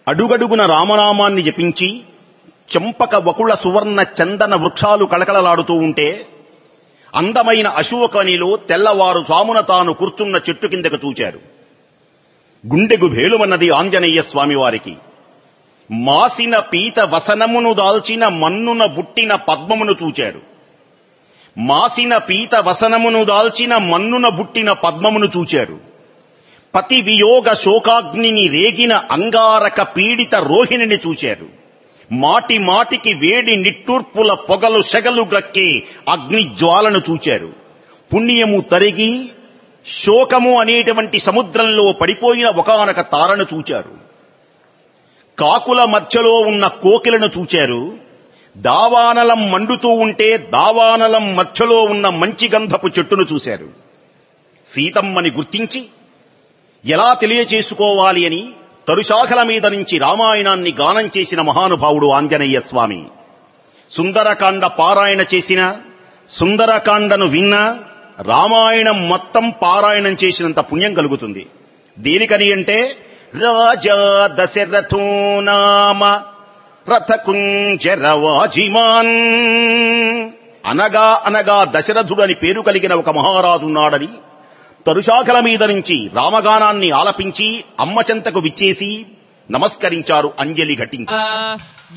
అడుగడుగున రామనామాన్ని జపించి చెంపక వకుళ సువర్ణ చందన వృక్షాలు కళకళలాడుతూ ఉంటే అందమైన అశోకనిలో తెల్లవారు స్వామున తాను కూర్చున్న చెట్టు కిందకు చూచారు గుండెగు భేలుమన్నది ఆంజనేయ స్వామి వారికి మాసిన పీత వసనమును దాల్చిన మన్నున బుట్టిన పద్మమును చూచారు మాసిన పీత వసనమును దాల్చిన మన్నున బుట్టిన పద్మమును చూచారు పతి వియోగ శోకాగ్నిని రేగిన అంగారక పీడిత రోహిణిని చూశారు మాటి మాటికి వేడి నిట్టూర్పుల పొగలు సెగలు గ్రక్కే అగ్ని జ్వాలను చూచారు పుణ్యము తరిగి శోకము అనేటువంటి సముద్రంలో పడిపోయిన ఒకనొక తారను చూచారు కాకుల మధ్యలో ఉన్న కోకిలను చూచారు దావానలం మండుతూ ఉంటే దావానలం మధ్యలో ఉన్న మంచి గంధపు చెట్టును చూశారు సీతమ్మని గుర్తించి ఎలా తెలియచేసుకోవాలి అని తరుశాఖల మీద నుంచి రామాయణాన్ని గానం చేసిన మహానుభావుడు ఆంజనేయ స్వామి సుందరకాండ పారాయణ చేసిన సుందరకాండను విన్న రామాయణం మొత్తం పారాయణం చేసినంత పుణ్యం కలుగుతుంది దేనికని అంటే రాజా దశరథో నామ రథకుంజరవాజిమాన్ అనగా అనగా దశరథుడు అని పేరు కలిగిన ఒక మహారాజున్నాడని తరుశాఖల మీద నుంచి రామగానాన్ని ఆలపించి అమ్మ చెంతకు విచ్చేసి నమస్కరించారు అంజలి ఘటించి